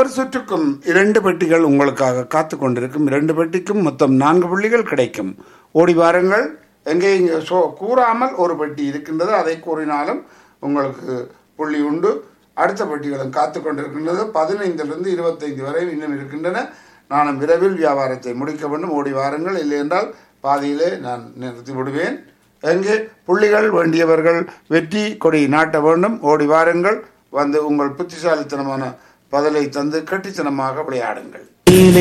ஒவ்வொரு சுற்றுக்கும் இரண்டு பெட்டிகள் உங்களுக்காக காத்து கொண்டிருக்கும் இரண்டு பெட்டிக்கும் மொத்தம் நான்கு புள்ளிகள் கிடைக்கும் ஓடி வாருங்கள் எங்கே இங்கே சோ கூறாமல் ஒரு பெட்டி இருக்கின்றது அதை கூறினாலும் உங்களுக்கு புள்ளி உண்டு அடுத்த பெட்டிகளும் காத்து கொண்டிருக்கின்றது பதினைந்திலிருந்து இருபத்தைந்து வரை இன்னும் இருக்கின்றன நானும் விரைவில் வியாபாரத்தை முடிக்க வேண்டும் ஓடி வாருங்கள் இல்லை என்றால் பாதியிலே நான் நிறுத்தி விடுவேன் எங்கே புள்ளிகள் வேண்டியவர்கள் வெற்றி கொடி நாட்ட வேண்டும் ஓடி வாருங்கள் வந்து உங்கள் புத்திசாலித்தனமான பதிலை தந்து கட்டித்தனமாக விளையாடுங்கள்